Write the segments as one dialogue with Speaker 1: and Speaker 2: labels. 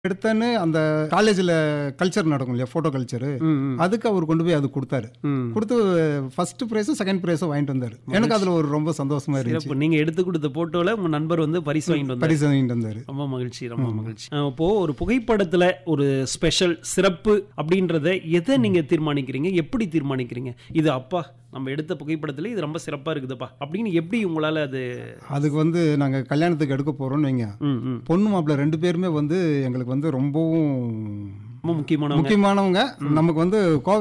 Speaker 1: எடுத்தேன்னு அந்த காலேஜில் கல்ச்சர் நடக்கும் இல்லையா ஃபோட்டோ கல்ச்சர்
Speaker 2: ம், ம்.
Speaker 1: அதுக்கு அவர் கொண்டு போய் அது கொடுத்தாரு
Speaker 2: ம்.
Speaker 1: கொடுத்து ஃபர்ஸ்ட் ப்ரைஸும் செகண்ட் ப்ரைஸும் வாங்கிட்டு வந்தார் எனக்கு அதில் ஒரு ரொம்ப சந்தோஷமா இருந்துச்சு
Speaker 2: சிறப்பு நீங்க எடுத்து கொடுத்த போட்டோல உங்க நண்பர் வந்து பரிசு வாங்கிட்டு வந்தாரு
Speaker 1: பரிசு வாங்கிட்டு வந்தார்
Speaker 2: ரொம்ப மகிழ்ச்சி ரொம்ப மகிழ்ச்சி அஹ் இப்போ ஒரு புகைப்படத்துல ஒரு ஸ்பெஷல் சிறப்பு அப்படின்றத எதை நீங்க தீர்மானிக்கிறீங்க எப்படி தீர்மானிக்கிறீங்க இது அப்பா நம்ம எடுத்த புகைப்படத்துல இது ரொம்ப சிறப்பா இருக்குதுப்பா அப்படின்னு எப்படி உங்களால அது
Speaker 1: அதுக்கு வந்து நாங்கள் கல்யாணத்துக்கு எடுக்க போகிறோம்னு வைங்க
Speaker 2: ம், ம்.
Speaker 1: பொண்ணு மாப்பிள்ளை ரெண்டு பேருமே வந்து எங்களுக்கு வந்து ரொம்பவும்
Speaker 2: ரொம்ப முக்கியமானவங்க
Speaker 1: முக்கியமானவங்க நமக்கு வந்து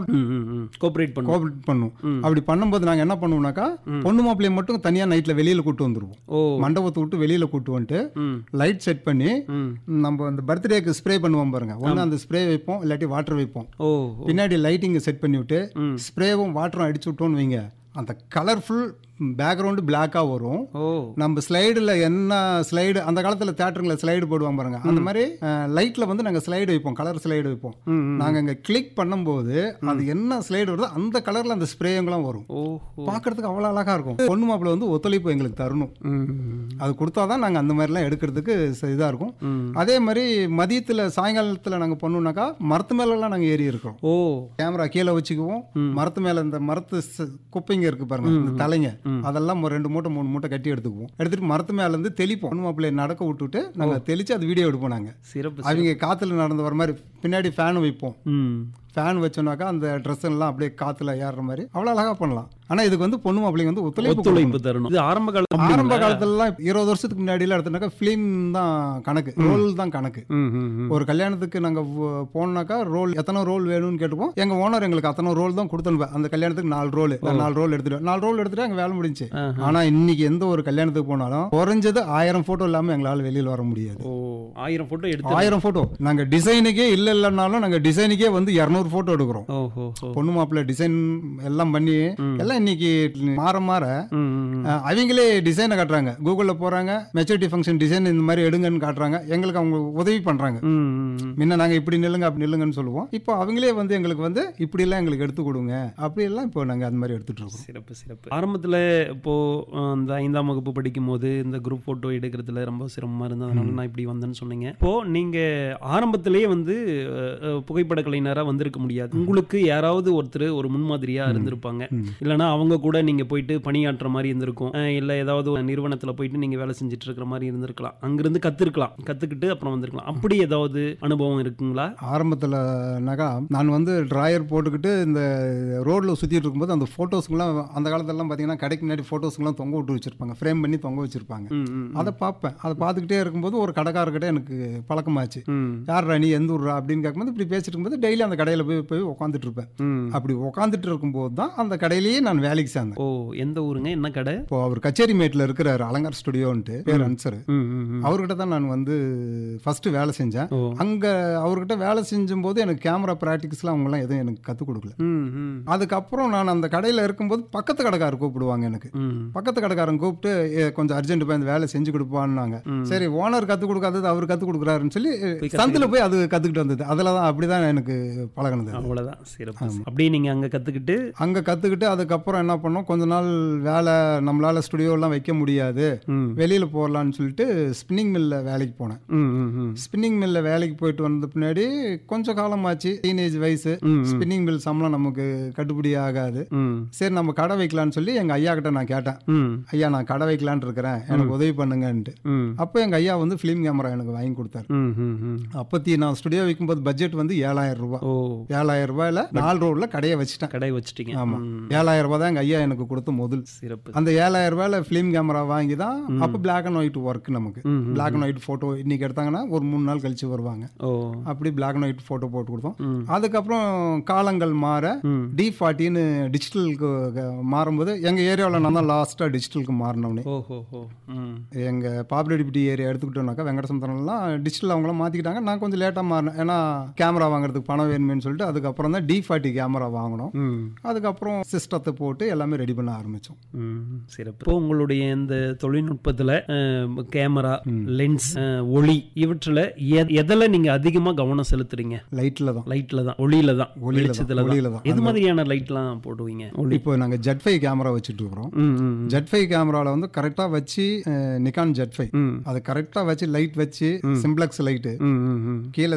Speaker 2: கோஆபரேட் பண்ணுவோம்
Speaker 1: கோஆப்ரேட் பண்ணும் அப்படி பண்ணும்போது நாங்கள் என்ன பண்ணுவோம்னாக்கா பொண்ணு மாப்பிள்ளையை மட்டும் தனியாக நைட்டில் வெளியில் கூட்டு வந்துருவோம்
Speaker 2: ஓ
Speaker 1: மண்டபத்தை விட்டு வெளியில் கூட்டு வந்துட்டு
Speaker 2: ம்
Speaker 1: லைட் செட் பண்ணி
Speaker 2: ம்
Speaker 1: நம்ம அந்த பர்த்டேக்கு ஸ்ப்ரே பண்ணுவோம் பாருங்க ஒன்று அந்த ஸ்ப்ரே வைப்போம் இல்லாட்டி வாட்டர் வைப்போம்
Speaker 2: ஓ
Speaker 1: பின்னாடி லைட்டிங் செட் பண்ணி விட்டு
Speaker 2: ம்.
Speaker 1: ஸ்ப்ரேவும் வாட்டரும் அடிச்சு விட்டோம்னு வைங்க அந்த கலர்ஃபுல் பேக்ரவுண்டு பிளாக்காக வரும்
Speaker 2: ஓ
Speaker 1: நம்ம ஸ்லைடில் என்ன ஸ்லைடு அந்த காலத்தில் தேட்டருங்கள ஸ்லைடு போடுவாங்க பாருங்க அந்த மாதிரி லைட்டில் வந்து நாங்கள் ஸ்லைடு வைப்போம் கலர் ஸ்லைடு வைப்போம்
Speaker 2: ம், ம்.
Speaker 1: நாங்கள் இங்கே கிளிக் பண்ணும்போது அது என்ன ஸ்லைடு வருதோ அந்த கலரில் அந்த ஸ்ப்ரேங்களாம் வரும்
Speaker 2: ஓஹோ
Speaker 1: பார்க்கறதுக்கு அவ்வளோ அழகாக இருக்கும் பொண்ணு மாப்பிள்ளை வந்து ஒத்துழைப்பு எங்களுக்கு தரணும்
Speaker 2: ம்
Speaker 1: அது கொடுத்தா தான் நாங்கள் அந்த மாதிரிலாம் எடுக்கிறதுக்கு இதாக இருக்கும்
Speaker 2: ம்.
Speaker 1: அதே மாதிரி மதியத்தில் சாயங்காலத்தில் நாங்கள் பண்ணோம்னாக்கா மரத்து மேலெல்லாம் நாங்கள் ஏறி இருக்கோம்
Speaker 2: ஓ
Speaker 1: கேமரா கீழே வச்சுக்குவோம் மரத்து மேலே இந்த மரத்து ச- குப்பைங்க இருக்கு பாருங்க இந்த தலைங்க அதெல்லாம் ஒரு ரெண்டு மூட்டை மூணு மூட்டை கட்டி எடுத்துக்குவோம் எடுத்துட்டு மரத்து மேல இருந்து தெளிப்போம் பொண்ணு மாப்பிள்ளைய நடக்க விட்டுட்டு நாங்கள் தெளிச்சு அது வீடியோ எடுப்போம் நாங்கள்
Speaker 2: சிறப்பு
Speaker 1: அவங்க காற்றுல நடந்து வர மாதிரி பின்னாடி ஃபேன் வைப்போம்
Speaker 2: ம்
Speaker 1: ஃபேன் வச்சோம்னாக்கா அந்த ட்ரெஸ் எல்லாம் அப்படியே காற்றுல ஏறுற மாதிரி அவ்வளோ அழகாக பண்ணலாம் ஆனால் இதுக்கு வந்து பொண்ணு மாப்பிள்ளைங்க வந்து ஒத்துழைப்பு கொடுக்கணும்.
Speaker 2: ஒத்துழைப்பு தரணும் இது ஆரம்ப காலம்
Speaker 1: ஆரம்ப காலத்துலலாம் இருபது வருஷத்துக்கு முன்னாடிலாம் எடுத்தோம்னாக்கா ஃபிலிம் தான் கணக்கு ரோல் தான் கணக்கு
Speaker 2: ம் ம் ம்
Speaker 1: ஒரு கல்யாணத்துக்கு நாங்கள் போனோம்னாக்கா ரோல் எத்தனை ரோல் வேணும்னு கேட்டுப்போம் எங்கள் ஓனர் எங்களுக்கு அத்தனை ரோல் தான் கொடுத்துருப்பேன் அந்த கல்யாணத்துக்கு நாலு ரோல் நாலு ரோல் எடுத்துட்டு நாலு ரோல் எடுத்துட்டு அங்கே வேலை முடிஞ்சு ஆனால் இன்னைக்கு எந்த ஒரு கல்யாணத்துக்கு போனாலும் குறைஞ்சது ஆயிரம் ஃபோட்டோ இல்லாமல் எங்களால் வெளியில் வர முடியாது
Speaker 2: ஓ ஆயிரம் போட்டோ எடுத்து
Speaker 1: ஆயிரம் ஃபோட்டோ நாங்கள் டிசைனுக்கே இல்லை இல்லைன்னாலும் நாங்கள் டிசைனுக்கே வந்து இரநூறு ஃபோட்டோ எடுக்கிறோம்
Speaker 2: ஓஹோ ஓ
Speaker 1: பொண்ணு மாப்பிள்ளை டிசைன் எல்லாம் பண்ணி எல்லாம் இன்னைக்கு மாற மாற
Speaker 2: ம் ம் ம்.
Speaker 1: அஹ் அவங்களே டிசைனை காட்டுறாங்க கூகுளில் போகிறாங்க மெச்சூரிட்டி ஃபங்க்ஷன் டிசைன் இந்த மாதிரி எடுங்கன்னு காட்டுறாங்க எங்களுக்கு அவங்க உதவி பண்ணுறாங்க
Speaker 2: ம், ம், ம்.
Speaker 1: முன்ன நாங்கள் இப்படி நில்லுங்க அப்படி நில்லுங்கன்னு சொல்லுவோம் இப்போ அவங்களே வந்து எங்களுக்கு வந்து இப்படியெல்லாம் எங்களுக்கு எடுத்து கொடுங்க அப்படியெல்லாம் இப்போ நாங்கள் அந்த மாதிரி எடுத்துட்டு இருக்கோம்
Speaker 2: சிறப்பு சிறப்பு ஆரம்பத்துல இப்போ அஹ், இந்த ஐந்தாம் வகுப்பு படிக்கும் போது இந்த குரூப் போட்டோ எடுக்கிறதுல ரொம்ப சிரமமா இருந்ததுனால நான் இப்படி வந்தேன்னு சொன்னீங்க இப்போ நீங்க ஆரம்பத்திலேயே வந்து அஹ், அஹ், புகைப்பட கலைஞரா வந்திருக்க முடியாது உங்களுக்கு யாராவது ஒருத்தர் ஒரு முன்மாதிரியா இருந்திருப்பாங்க இல்லைன்னா அவங்க கூட நீங்க போயிட்டு பணியாற்றுற மாதிரி இருந்திருக்கும் அஹ், இல்ல ஏதாவது ஒரு நிறுவனத்துல போயிட்டு நீங்க வேலை செஞ்சுட்டு இருக்கிற மாதிரி இருந்திருக்கலாம் அங்கிருந்து கத்துருக்கலாம் கத்துக்கிட்டு அப்புறம் வந்திருக்கலாம் அப்படி ஏதாவது அனுபவம் இருக்குங்களா
Speaker 1: ஆரம்பத்தில்னாக்கா நான் வந்து ட்ராயர் போட்டுக்கிட்டு இந்த ரோட்டில் சுற்றிட்டு இருக்கும்போது அந்த ஃபோட்டோஸ்க்குலாம் அந்த காலத்துலலாம் பார்த்தீங்கன்னா கடைக்கு முன்னாடி ஃபோட்டோஸ்க்குலாம் தொங்க விட்டு வச்சிருப்பாங்க ஃப்ரேம் பண்ணி தொங்க வச்சிருப்பாங்க
Speaker 2: ம் ம்
Speaker 1: அதை பார்ப்பேன் அதை பார்த்துக்கிட்டே இருக்கும்போது ஒரு கடைக்காரர்கிட்ட எனக்கு பழக்கமாச்சு
Speaker 2: ம்
Speaker 1: யார் நீ எந்த ஊர்ரா அப்படின்னு கேட்கும்போது இப்படி பேசிட்டு இருக்கும்போது டெய்லி அந்த கடையில் போய் போய் உட்காந்துட்டு இருப்பேன்
Speaker 2: ம்
Speaker 1: அப்படி உட்காந்துட்டு இருக்கும்போது தான் அந்த கடையிலேயே நான் வேலைக்கு சேர்ந்தேன்
Speaker 2: ஓ எந்த ஊருங்க என்ன கடை
Speaker 1: இப்போ அவர் கச்சேரி மேட்டில் இருக்கிறாரு அலங்கார் ஸ்டுடியோன்ட்டு பேர் அன்சர்
Speaker 2: ம் ம் ம்
Speaker 1: அவர்கிட்ட தான் நான் வந்து ஃபர்ஸ்ட் வேலை செஞ்சேன்
Speaker 2: ஓ
Speaker 1: அங்கே அவர்கிட்ட வேலை செஞ்சும்போது எனக்கு கேமரா ப்ராக்டிக்ஸ்லாம் அவங்களாம் எதுவும் எனக்கு கற்றுக் கொடுக்கல
Speaker 2: ம் ம்
Speaker 1: அதுக்கப்புறம் நான் அந்த கடையில் இருக்கும்போது பக்கத்து கடைக்காரர் கூப்பிடுவாங்க எனக்கு
Speaker 2: ம்
Speaker 1: பக்கத்து கடைக்காரன் கூப்பிட்டு "ஏ, கொஞ்சம் அர்ஜென்ட் போய் இந்த வேலை செஞ்சு கொடுப்பான்னாங்க சரி ஓனர் கற்றுக் கொடுக்காதது அவர் கற்றுக் கொடுக்குறாருன்னு சொல்லி சந்தில் போய் அது கற்றுக்கிட்டு வந்தது அதில் தான் அப்படி தான் எனக்கு பழகினது
Speaker 2: அவ்வளவுதான் சிறப்பு அப்படியே நீங்க அங்க கத்துக்கிட்டு
Speaker 1: அங்கே கற்றுக்கிட்டு அதுக்கப்புறம் என்ன பண்ணோம் கொஞ்ச நாள் வேலை நம்மளால் ஸ்டுடியோலாம் வைக்க முடியாது
Speaker 2: ம்
Speaker 1: வெளியில் போடலான்னு சொல்லிட்டு ஸ்பின்னிங் மில்லில் வேலைக்கு போனேன்
Speaker 2: ம் ம் ம்
Speaker 1: ஸ்பின்னிங் மில்லில் வேலைக்கு போயிட்டு வந்த பின்னாடி கொஞ்சம் காலமாச்சு டீனேஜ் வயசு
Speaker 2: ம்,
Speaker 1: ஸ்பின்னிங் மில் சம்பளம் நமக்கு கட்டுப்படி ஆகாது
Speaker 2: ம்
Speaker 1: சரி நம்ம கடை வைக்கலான்னு சொல்லி எங்கள் ஐயா கிட்ட நான் கேட்டேன்
Speaker 2: ம்
Speaker 1: ஐயா நான் கடை வைக்கலான்னு இருக்கிறேன் எனக்கு உதவி பண்ணுங்கன்ட்டு
Speaker 2: ம்
Speaker 1: அப்போ எங்கள் ஐயா வந்து ஃபிலிம் கேமரா எனக்கு வாங்கி கொடுத்தாரு
Speaker 2: ம் ம் ம்
Speaker 1: அப்பத்தி நான் ஸ்டுடியோ வைக்கும்போது பட்ஜெட் வந்து ஏழாயிரம் ரூபாய்
Speaker 2: ஓ
Speaker 1: ஏழாயிரம் ரூபாயில நாலு ரோடில் கடையை வச்சுட்டேன்
Speaker 2: கடை வச்சிட்டீங்க
Speaker 1: ஆமாம்
Speaker 2: ம்,
Speaker 1: ஏழாயிரம் ரூபாய் தான் எங்கள் ஐயா எனக்கு கொடுத்த முதல்
Speaker 2: சிறப்பு
Speaker 1: அந்த ஏழாயிரம் ரூபாயில ஃபிலிம் கேமரா வாங்கி தான் அப்போ பிளாக் அண்ட் ஒயிட் ஒர்க் நமக்கு
Speaker 2: ம், ம்.
Speaker 1: பிளாக் அண்ட் ஒயிட் ஃபோட்டோ இன்னைக்கு எடுத்தாங்கன்னா ஒரு மூணு நாள் கழிச்சு வருவாங்க
Speaker 2: ஓ
Speaker 1: அப்படி பிளாக் அண்ட் ஒயிட் ஃபோட்டோ போட்டு கொடுத்தோம்
Speaker 2: ம்.
Speaker 1: அதுக்கப்புறம் காலங்கள் மாற
Speaker 2: ம்
Speaker 1: டி ஃபார்ட்டின்னு டிஜிட்டலுக்கு மாறும்போது எங்கள் ஏரியாவில் நான் தான் லாஸ்ட்டாக டிஜிட்டலுக்கு மாறினோடனே
Speaker 2: ஓ ஹோ ஹோ ம்
Speaker 1: எங்கள் பாப்புலரிட்டி ஏரியா எடுத்துக்கிட்டோம்னாக்கா வெங்கடசமுத்திரம்லாம் டிஜிட்டல் அவங்களாம் மாற்றிக்கிட்டாங்க நான் கொஞ்சம் லேட்டாக மாறினேன் ஏன்னா கேமரா வாங்குறதுக்கு பணம் வேணுமேனு சொல்லிட்டு அதுக்கப்புறம் தான் டி ஃபார்ட்டி கேமரா வாங்கினோம்
Speaker 2: ம்
Speaker 1: அதுக்கப்புறம் சிஸ்டத்தை போட்டு எல்லாமே ரெடி பண்ண ஆரம்பித்தோம்
Speaker 2: ம், சிறப்பு இப்போ உங்களுடைய இந்த தொழில்நுட்பத்துல அஹ், கேமரா லென்ஸ் அஹ், ஒளி இவற்றில் எதில் நீங்க அதிகமா கவனம் செலுத்துறீங்க
Speaker 1: லைட்டில் தான்
Speaker 2: லைட்ல தான் ஒளியில தான்
Speaker 1: ஒளியில தான்,
Speaker 2: வெளிச்சத்துல
Speaker 1: ஒளியில
Speaker 2: தான்
Speaker 1: தான்.
Speaker 2: எது மாதிரியான லைட்லாம் போடுவீங்க ஒளி
Speaker 1: இப்போ நாங்கள் ஜெட் ஃபைவ் கேமரா வச்சுட்டு இருக்கிறோம்
Speaker 2: ம் ம் ம்.
Speaker 1: ஜெட் ஃபைவ் கேமராவில் வந்து கரெக்டாக வச்சு நிக்கான் ஜெட் ஃபைவ்
Speaker 2: ம்
Speaker 1: அது கரெக்டாக வச்சு லைட் வச்சு சிம்ப்ளெக்ஸ் லைட்டு
Speaker 2: ம் ம் ம்
Speaker 1: கீழே